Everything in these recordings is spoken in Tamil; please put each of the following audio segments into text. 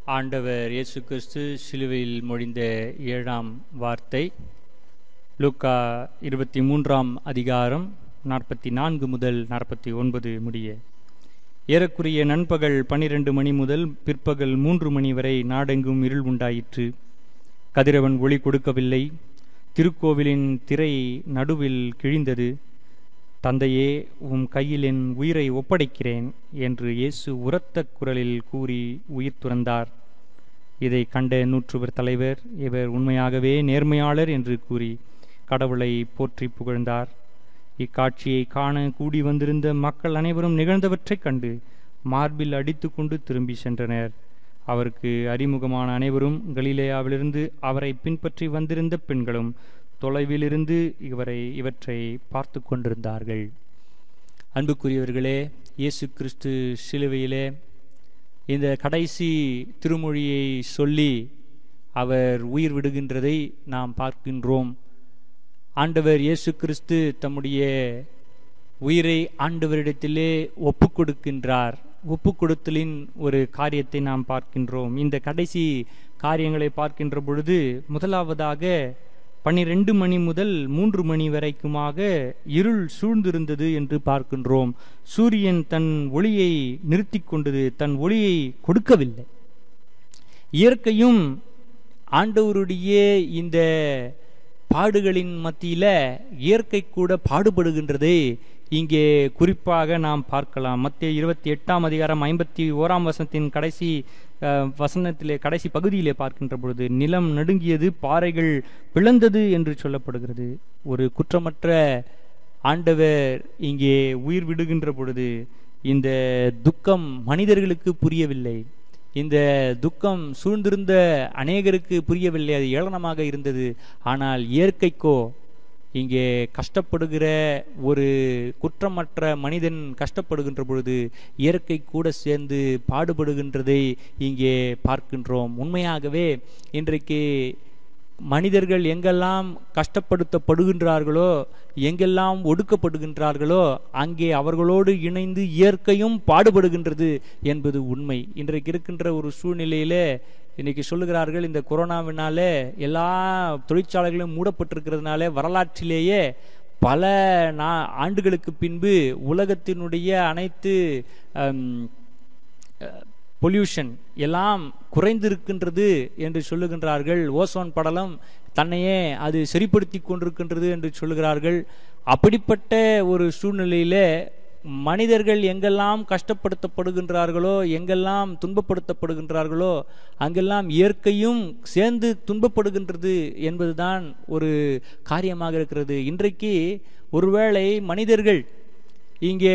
ஆண்டவர் இயேசு கிறிஸ்து சிலுவையில் மொழிந்த ஏழாம் வார்த்தை லூக்கா இருபத்தி மூன்றாம் அதிகாரம் நாற்பத்தி நான்கு முதல் நாற்பத்தி ஒன்பது முடிய ஏறக்குறைய நண்பகல் பன்னிரண்டு மணி முதல் பிற்பகல் மூன்று மணி வரை நாடெங்கும் இருள் உண்டாயிற்று கதிரவன் ஒளி கொடுக்கவில்லை திருக்கோவிலின் திரை நடுவில் கிழிந்தது தந்தையே உம் கையில் என் உயிரை ஒப்படைக்கிறேன் என்று இயேசு உரத்த குரலில் கூறி உயிர் துறந்தார் இதை கண்ட நூற்றுவர் தலைவர் இவர் உண்மையாகவே நேர்மையாளர் என்று கூறி கடவுளை போற்றி புகழ்ந்தார் இக்காட்சியை காண கூடி வந்திருந்த மக்கள் அனைவரும் நிகழ்ந்தவற்றைக் கண்டு மார்பில் அடித்துக்கொண்டு திரும்பி சென்றனர் அவருக்கு அறிமுகமான அனைவரும் கலிலேயாவிலிருந்து அவரை பின்பற்றி வந்திருந்த பெண்களும் தொலைவிலிருந்து இவரை இவற்றை பார்த்து கொண்டிருந்தார்கள் அன்புக்குரியவர்களே இயேசு கிறிஸ்து சிலுவையிலே இந்த கடைசி திருமொழியை சொல்லி அவர் உயிர் விடுகின்றதை நாம் பார்க்கின்றோம் ஆண்டவர் இயேசு கிறிஸ்து தம்முடைய உயிரை ஆண்டவரிடத்திலே ஒப்பு கொடுக்கின்றார் ஒப்பு கொடுத்தலின் ஒரு காரியத்தை நாம் பார்க்கின்றோம் இந்த கடைசி காரியங்களை பார்க்கின்ற பொழுது முதலாவதாக பன்னிரெண்டு மணி முதல் மூன்று மணி வரைக்குமாக இருள் சூழ்ந்திருந்தது என்று பார்க்கின்றோம் சூரியன் தன் ஒளியை நிறுத்தி கொண்டது தன் ஒளியை கொடுக்கவில்லை இயற்கையும் ஆண்டவருடைய இந்த பாடுகளின் மத்தியில இயற்கை கூட பாடுபடுகின்றதை இங்கே குறிப்பாக நாம் பார்க்கலாம் மத்திய இருபத்தி எட்டாம் அதிகாரம் ஐம்பத்தி ஓராம் வசனத்தின் கடைசி வசனத்திலே கடைசி பகுதியிலே பார்க்கின்ற பொழுது நிலம் நடுங்கியது பாறைகள் பிளந்தது என்று சொல்லப்படுகிறது ஒரு குற்றமற்ற ஆண்டவர் இங்கே உயிர் விடுகின்ற பொழுது இந்த துக்கம் மனிதர்களுக்கு புரியவில்லை இந்த துக்கம் சூழ்ந்திருந்த அநேகருக்கு புரியவில்லை அது ஏளனமாக இருந்தது ஆனால் இயற்கைக்கோ இங்கே கஷ்டப்படுகிற ஒரு குற்றமற்ற மனிதன் கஷ்டப்படுகின்ற பொழுது இயற்கை கூட சேர்ந்து பாடுபடுகின்றதை இங்கே பார்க்கின்றோம் உண்மையாகவே இன்றைக்கு மனிதர்கள் எங்கெல்லாம் கஷ்டப்படுத்தப்படுகின்றார்களோ எங்கெல்லாம் ஒடுக்கப்படுகின்றார்களோ அங்கே அவர்களோடு இணைந்து இயற்கையும் பாடுபடுகின்றது என்பது உண்மை இன்றைக்கு இருக்கின்ற ஒரு சூழ்நிலையிலே இன்னைக்கு சொல்லுகிறார்கள் இந்த கொரோனாவினால எல்லா தொழிற்சாலைகளும் மூடப்பட்டிருக்கிறதுனால வரலாற்றிலேயே பல நா ஆண்டுகளுக்கு பின்பு உலகத்தினுடைய அனைத்து பொல்யூஷன் எல்லாம் குறைந்திருக்கின்றது என்று சொல்லுகின்றார்கள் ஓசோன் படலம் தன்னையே அது சரிப்படுத்தி கொண்டிருக்கின்றது என்று சொல்லுகிறார்கள் அப்படிப்பட்ட ஒரு சூழ்நிலையில மனிதர்கள் எங்கெல்லாம் கஷ்டப்படுத்தப்படுகின்றார்களோ எங்கெல்லாம் துன்பப்படுத்தப்படுகின்றார்களோ அங்கெல்லாம் இயற்கையும் சேர்ந்து துன்பப்படுகின்றது என்பதுதான் ஒரு காரியமாக இருக்கிறது இன்றைக்கு ஒருவேளை மனிதர்கள் இங்கே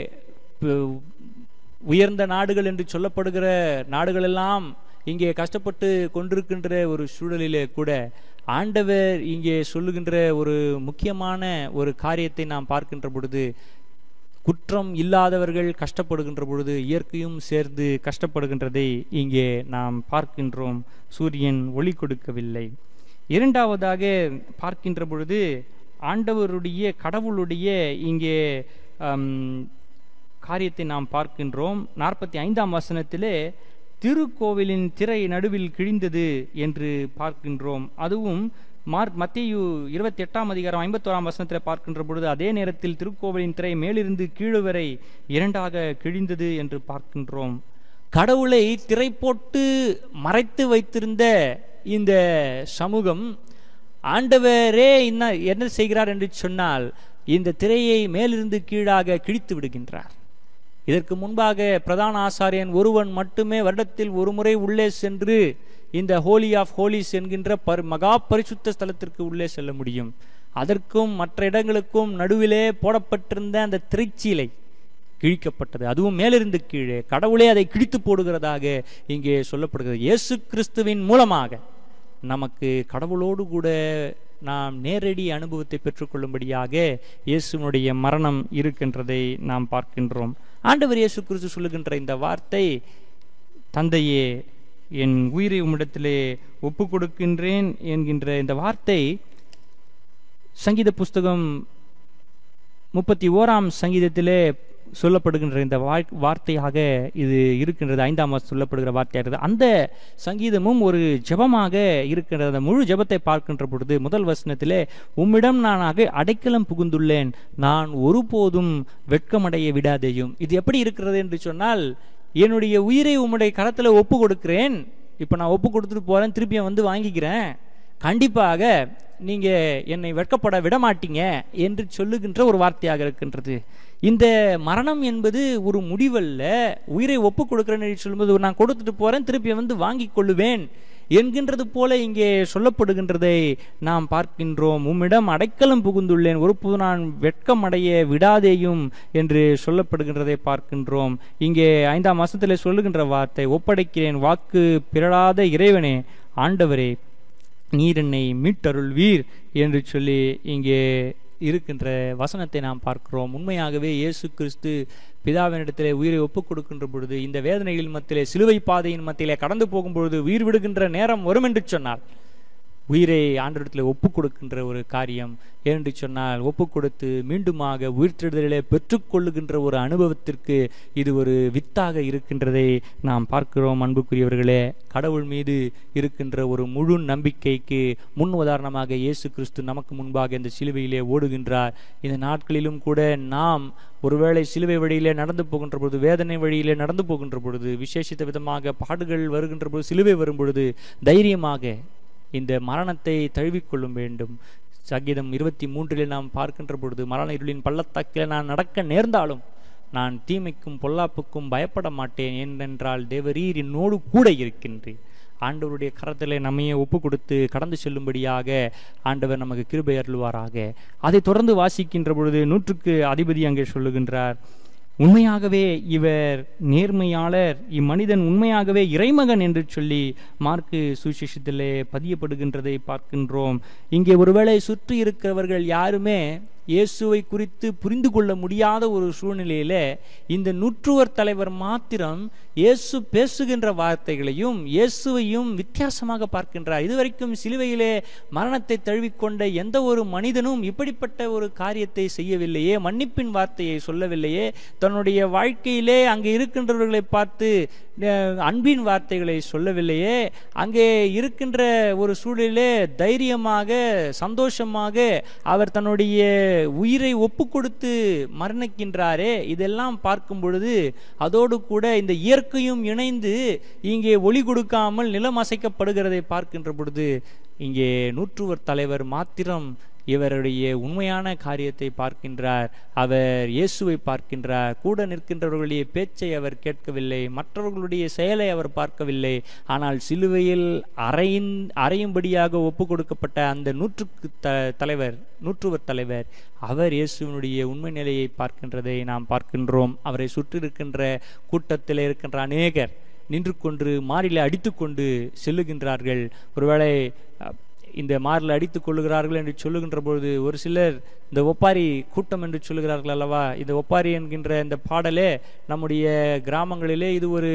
உயர்ந்த நாடுகள் என்று சொல்லப்படுகிற நாடுகளெல்லாம் இங்கே கஷ்டப்பட்டு கொண்டிருக்கின்ற ஒரு சூழலிலே கூட ஆண்டவர் இங்கே சொல்லுகின்ற ஒரு முக்கியமான ஒரு காரியத்தை நாம் பார்க்கின்ற பொழுது குற்றம் இல்லாதவர்கள் கஷ்டப்படுகின்ற பொழுது இயற்கையும் சேர்ந்து கஷ்டப்படுகின்றதை இங்கே நாம் பார்க்கின்றோம் சூரியன் ஒளி கொடுக்கவில்லை இரண்டாவதாக பார்க்கின்ற பொழுது ஆண்டவருடைய கடவுளுடைய இங்கே காரியத்தை நாம் பார்க்கின்றோம் நாற்பத்தி ஐந்தாம் வசனத்திலே திருக்கோவிலின் திரை நடுவில் கிழிந்தது என்று பார்க்கின்றோம் அதுவும் மார்க் மத்தியு இருபத்தி எட்டாம் அதிகாரம் ஐம்பத்தோராம் வசனத்தில் பார்க்கின்ற பொழுது அதே நேரத்தில் திருக்கோவிலின் திரை மேலிருந்து கீழு வரை இரண்டாக கிழிந்தது என்று பார்க்கின்றோம் கடவுளை திரை போட்டு மறைத்து வைத்திருந்த இந்த சமூகம் ஆண்டவரே என்ன என்ன செய்கிறார் என்று சொன்னால் இந்த திரையை மேலிருந்து கீழாக கிழித்து விடுகின்றார் இதற்கு முன்பாக பிரதான ஆசாரியன் ஒருவன் மட்டுமே வருடத்தில் ஒரு முறை உள்ளே சென்று இந்த ஹோலி ஆஃப் ஹோலிஸ் என்கின்ற பர் மகா பரிசுத்த ஸ்தலத்திற்கு உள்ளே செல்ல முடியும் அதற்கும் மற்ற இடங்களுக்கும் நடுவிலே போடப்பட்டிருந்த அந்த திரைச்சீலை கிழிக்கப்பட்டது அதுவும் மேலிருந்து கீழே கடவுளே அதை கிழித்து போடுகிறதாக இங்கே சொல்லப்படுகிறது இயேசு கிறிஸ்துவின் மூலமாக நமக்கு கடவுளோடு கூட நாம் நேரடி அனுபவத்தை பெற்றுக்கொள்ளும்படியாக இயேசுனுடைய மரணம் இருக்கின்றதை நாம் பார்க்கின்றோம் ஆண்டவர் இயேசு கிறிஸ்து சொல்லுகின்ற இந்த வார்த்தை தந்தையே என் உயிரை உம்மிடத்திலே ஒப்பு கொடுக்கின்றேன் என்கின்ற இந்த வார்த்தை சங்கீத புஸ்தகம் முப்பத்தி ஓராம் சங்கீதத்திலே சொல்லப்படுகின்ற இந்த வாய்- வார்த்தையாக இது இருக்கின்றது ஐந்தாம் வாசம் சொல்லப்படுகிற வார்த்தையாக இருக்குது அந்த சங்கீதமும் ஒரு ஜெபமாக இருக்கின்றது அந்த முழு ஜெபத்தை பார்க்கின்ற பொழுது முதல் வசனத்திலே உம்மிடம் நான் அகை அடைக்கலம் புகுந்துள்ளேன் நான் ஒருபோதும் வெட்கமடைய விடாதேயும் இது எப்படி இருக்கிறது என்று சொன்னால் என்னுடைய உயிரை உம்முடைய கரத்தில் ஒப்பு கொடுக்கிறேன் இப்போ நான் ஒப்பு கொடுத்துட்டு போறேன் திருப்பியும் வந்து வாங்கிக்கிறேன் கண்டிப்பாக நீங்க என்னை வெட்கப்பட விட மாட்டீங்க என்று சொல்லுகின்ற ஒரு வார்த்தையாக இருக்கின்றது இந்த மரணம் என்பது ஒரு முடிவல்ல உயிரை ஒப்பு கொடுக்கிறேன்னு சொல்லும்போது நான் கொடுத்துட்டு போறேன் திருப்பி வந்து வாங்கிக் கொள்ளுவேன் என்கின்றது போல இங்கே சொல்லப்படுகின்றதை நாம் பார்க்கின்றோம் உம்மிடம் அடைக்கலம் புகுந்துள்ளேன் ஒருபோது நான் வெட்கம் அடைய விடாதேயும் என்று சொல்லப்படுகின்றதை பார்க்கின்றோம் இங்கே ஐந்தாம் மாசத்திலே சொல்லுகின்ற வார்த்தை ஒப்படைக்கிறேன் வாக்கு பிறழாத இறைவனே ஆண்டவரே நீர் என்னை மீட்டருள்வீர் என்று சொல்லி இங்கே இருக்கின்ற வசனத்தை நாம் பார்க்கிறோம் உண்மையாகவே இயேசு கிறிஸ்து பிதாவினிடத்திலே உயிரை ஒப்புக் கொடுக்கின்ற பொழுது இந்த வேதனையின் மத்தியிலே சிலுவை பாதையின் மத்தியிலே கடந்து போகும் பொழுது உயிர் விடுகின்ற நேரம் வரும் என்று சொன்னார் உயிரை ஆண்டவரத்தில் ஒப்புக் கொடுக்கின்ற ஒரு காரியம் ஏனென்று சொன்னால் ஒப்புக் கொடுத்து மீண்டுமாக உயிர்த்தெழுதலிலே பெற்றுக்கொள்ளுகின்ற ஒரு அனுபவத்திற்கு இது ஒரு வித்தாக இருக்கின்றதை நாம் பார்க்கிறோம் அன்புக்குரியவர்களே கடவுள் மீது இருக்கின்ற ஒரு முழு நம்பிக்கைக்கு முன் உதாரணமாக இயேசு கிறிஸ்து நமக்கு முன்பாக இந்த சிலுவையிலே ஓடுகின்றார் இந்த நாட்களிலும் கூட நாம் ஒருவேளை சிலுவை வழியிலே நடந்து போகின்ற பொழுது வேதனை வழியிலே நடந்து போகின்ற பொழுது விசேஷித்த விதமாக பாடுகள் வருகின்ற பொழுது சிலுவை வரும் பொழுது தைரியமாக இந்த மரணத்தை தழுவிக்கொள்ளும் வேண்டும் சங்கீதம் இருபத்தி மூன்றில் நாம் பார்க்கின்ற பொழுது மரண இருளின் பள்ளத்தாக்கில் நான் நடக்க நேர்ந்தாலும் நான் தீமைக்கும் பொல்லாப்புக்கும் பயப்பட மாட்டேன் ஏனென்றால் தேவரீர் என்னோடு கூட இருக்கின்றேன் ஆண்டவருடைய கரத்திலே நம்மையே ஒப்பு கொடுத்து கடந்து செல்லும்படியாக ஆண்டவர் நமக்கு கிருபை அருள்வாராக அதை தொடர்ந்து வாசிக்கின்ற பொழுது நூற்றுக்கு அதிபதி அங்கே சொல்லுகின்றார் உண்மையாகவே இவர் நேர்மையாளர் இம்மனிதன் உண்மையாகவே இறைமகன் என்று சொல்லி மார்க்கு சுவிசேஷத்திலே பதியப்படுகின்றதை பார்க்கின்றோம் இங்கே ஒருவேளை சுற்றி இருக்கிறவர்கள் யாருமே இயேசுவை குறித்து புரிந்து கொள்ள முடியாத ஒரு சூழ்நிலையில இந்த நூற்றுவர் தலைவர் மாத்திரம் இயேசு பேசுகின்ற வார்த்தைகளையும் இயேசுவையும் வித்தியாசமாக பார்க்கின்றார் இதுவரைக்கும் சிலுவையிலே மரணத்தை தழுவிக்கொண்ட எந்த ஒரு மனிதனும் இப்படிப்பட்ட ஒரு காரியத்தை செய்யவில்லையே மன்னிப்பின் வார்த்தையை சொல்லவில்லையே தன்னுடைய வாழ்க்கையிலே அங்கே இருக்கின்றவர்களை பார்த்து அஹ், அன்பின் வார்த்தைகளை சொல்லவில்லையே அங்கே இருக்கின்ற ஒரு சூழலிலே தைரியமாக சந்தோஷமாக அவர் தன்னுடைய உயிரை ஒப்பு கொடுத்து மரணிக்கின்றாரே இதெல்லாம் பார்க்கும் பொழுது அதோடு கூட இந்த இயற்கையும் இணைந்து இங்கே ஒளி கொடுக்காமல் நிலம் அசைக்கப்படுகிறதை பார்க்கின்ற பொழுது இங்கே நூற்றுவர் தலைவர் மாத்திரம் இவருடைய உண்மையான காரியத்தை பார்க்கின்றார் அவர் இயேசுவை பார்க்கின்றார் கூட நிற்கின்றவர்களுடைய பேச்சை அவர் கேட்கவில்லை மற்றவர்களுடைய செயலை அவர் பார்க்கவில்லை ஆனால் சிலுவையில் அறையின் அறையும்படியாக ஒப்பு கொடுக்கப்பட்ட அந்த நூற்றுக்கு த தலைவர் நூற்றுவர் தலைவர் அவர் இயேசுவினுடைய உண்மை நிலையை பார்க்கின்றதை நாம் பார்க்கின்றோம் அவரை சுற்றி இருக்கின்ற கூட்டத்தில் இருக்கின்ற அநேகர் நின்று கொண்டு மாறில அடித்துக்கொண்டு செல்லுகின்றார்கள் ஒருவேளை அஹ், இந்த மாரில் அடித்துக் கொள்ளுகிறார்கள் என்று சொல்லுகின்ற பொழுது ஒரு சிலர் இந்த ஒப்பாரி கூட்டம் என்று சொல்லுகிறார்கள் அல்லவா இந்த ஒப்பாரி என்கின்ற இந்த பாடலே நம்முடைய கிராமங்களிலே இது ஒரு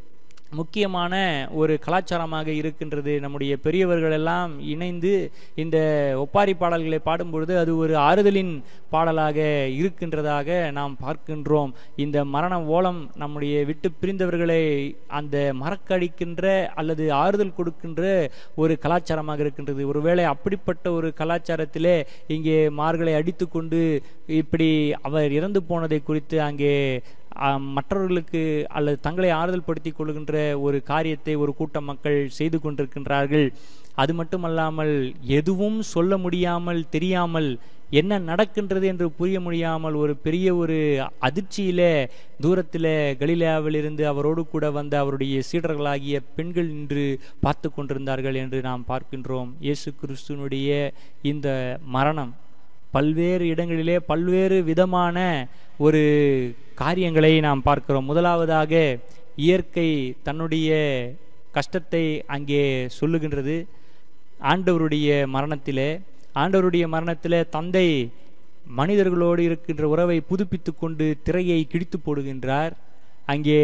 முக்கியமான ஒரு கலாச்சாரமாக இருக்கின்றது நம்முடைய பெரியவர்கள் எல்லாம் இணைந்து இந்த ஒப்பாரி பாடல்களை பாடும்பொழுது அது ஒரு ஆறுதலின் பாடலாக இருக்கின்றதாக நாம் பார்க்கின்றோம் இந்த மரண ஓலம் நம்முடைய விட்டு பிரிந்தவர்களை அந்த மறக்கடிக்கின்ற அல்லது ஆறுதல் கொடுக்கின்ற ஒரு கலாச்சாரமாக இருக்கின்றது ஒருவேளை அப்படிப்பட்ட ஒரு கலாச்சாரத்திலே இங்கே மார்களை அடித்துக்கொண்டு இப்படி அவர் இறந்து போனதை குறித்து அங்கே ஆம், மற்றவர்களுக்கு அல்லது தங்களை ஆறுதல் படுத்திக் கொள்கின்ற ஒரு காரியத்தை ஒரு கூட்டம் மக்கள் செய்து கொண்டிருக்கின்றார்கள் அது மட்டுமல்லாமல் எதுவும் சொல்ல முடியாமல் தெரியாமல் என்ன நடக்கின்றது என்று புரிய முடியாமல் ஒரு பெரிய ஒரு அதிர்ச்சியில தூரத்தில் கலிலேயாவிலிருந்து அவரோடு கூட வந்த அவருடைய சீடர்களாகிய பெண்கள் நின்று பார்த்து கொண்டிருந்தார்கள் என்று நாம் பார்க்கின்றோம் இயேசு கிறிஸ்துனுடைய இந்த மரணம் பல்வேறு இடங்களிலே பல்வேறு விதமான ஒரு காரியங்களை நாம் பார்க்கிறோம் முதலாவதாக இயற்கை தன்னுடைய கஷ்டத்தை அங்கே சொல்லுகின்றது ஆண்டவருடைய மரணத்திலே ஆண்டவருடைய மரணத்திலே தந்தை மனிதர்களோடு இருக்கின்ற உறவை புதுப்பித்துக் கொண்டு திரையை கிழித்து போடுகின்றார் அங்கே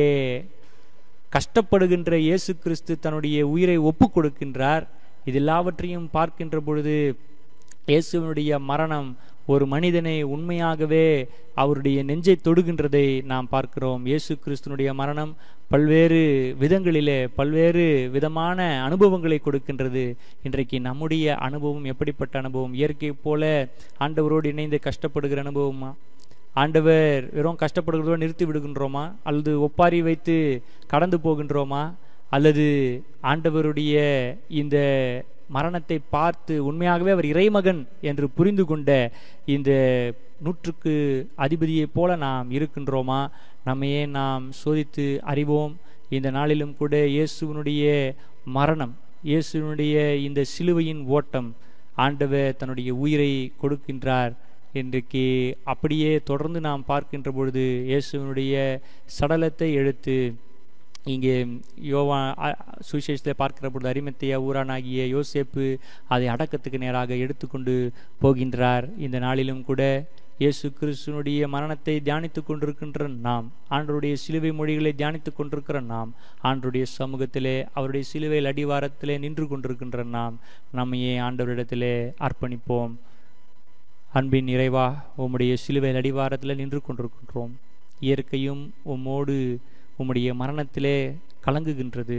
கஷ்டப்படுகின்ற இயேசு கிறிஸ்து தன்னுடைய உயிரை ஒப்புக் கொடுக்கின்றார் இது எல்லாவற்றையும் பார்க்கின்ற பொழுது இயேசுவினுடைய மரணம் ஒரு மனிதனை உண்மையாகவே அவருடைய நெஞ்சை தொடுகின்றதை நாம் பார்க்கிறோம் இயேசு கிறிஸ்துனுடைய மரணம் பல்வேறு விதங்களிலே பல்வேறு விதமான அனுபவங்களை கொடுக்கின்றது இன்றைக்கு நம்முடைய அனுபவம் எப்படிப்பட்ட அனுபவம் இயற்கை போல ஆண்டவரோடு இணைந்து கஷ்டப்படுகிற அனுபவமா ஆண்டவர் வெறும் கஷ்டப்படுகிறதோடு நிறுத்தி விடுகின்றோமா அல்லது ஒப்பாரி வைத்து கடந்து போகின்றோமா அல்லது ஆண்டவருடைய இந்த மரணத்தை பார்த்து உண்மையாகவே அவர் இறைமகன் என்று புரிந்து கொண்ட இந்த நூற்றுக்கு அதிபதியைப் போல நாம் இருக்கின்றோமா நம்மையே நாம் சோதித்து அறிவோம் இந்த நாளிலும் கூட இயேசுவனுடைய மரணம் இயேசுவனுடைய இந்த சிலுவையின் ஓட்டம் ஆண்டவர் தன்னுடைய உயிரை கொடுக்கின்றார் இன்றைக்கு அப்படியே தொடர்ந்து நாம் பார்க்கின்ற பொழுது இயேசுவனுடைய சடலத்தை எடுத்து இங்கே யோவா சுவிசேஷத்தை பார்க்கிற பொழுது அரிமத்தையா ஊரானாகிய யோசேப்பு அதை அடக்கத்துக்கு நேராக எடுத்துக்கொண்டு போகின்றார் இந்த நாளிலும் கூட இயேசு கிறிஸ்துனுடைய மரணத்தை தியானித்துக் கொண்டிருக்கின்ற நாம் ஆண்டருடைய சிலுவை மொழிகளை தியானித்துக் கொண்டிருக்கிற நாம் ஆண்டருடைய சமூகத்திலே அவருடைய சிலுவையில் அடிவாரத்திலே நின்று கொண்டிருக்கின்ற நாம் நம்மையே ஆண்டவரிடத்திலே அர்ப்பணிப்போம் அன்பின் நிறைவா உம்முடைய சிலுவையில் அடிவாரத்தில் நின்று கொண்டிருக்கின்றோம் இயற்கையும் உம்மோடு உம்முடைய மரணத்திலே கலங்குகின்றது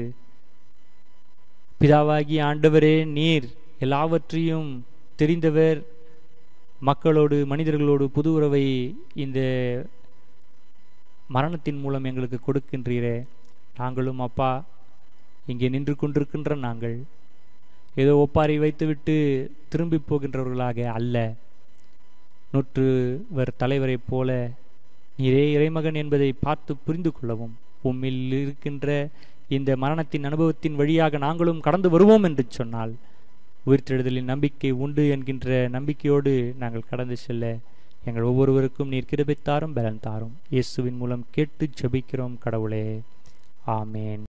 பிதாவாகி ஆண்டவரே நீர் எல்லாவற்றையும் தெரிந்தவர் மக்களோடு மனிதர்களோடு புது உறவை இந்த மரணத்தின் மூலம் எங்களுக்கு கொடுக்கின்றீரே நாங்களும் அப்பா இங்கே நின்று கொண்டிருக்கின்ற நாங்கள் ஏதோ ஒப்பாரி வைத்துவிட்டு திரும்பி போகின்றவர்களாக அல்ல நூற்றுவர் தலைவரைப் போல நீரே இறைமகன் என்பதை பார்த்து புரிந்து கொள்ளவும் உம்மில் இருக்கின்ற இந்த மரணத்தின் அனுபவத்தின் வழியாக நாங்களும் கடந்து வருவோம் என்று சொன்னால் உயிர்த்தெழுதலின் நம்பிக்கை உண்டு என்கின்ற நம்பிக்கையோடு நாங்கள் கடந்து செல்ல எங்கள் ஒவ்வொருவருக்கும் நீர் கிருபைத்தாரும் பலன் தாரும் இயேசுவின் மூலம் கேட்டு ஜெபிக்கிறோம் கடவுளே ஆமேன்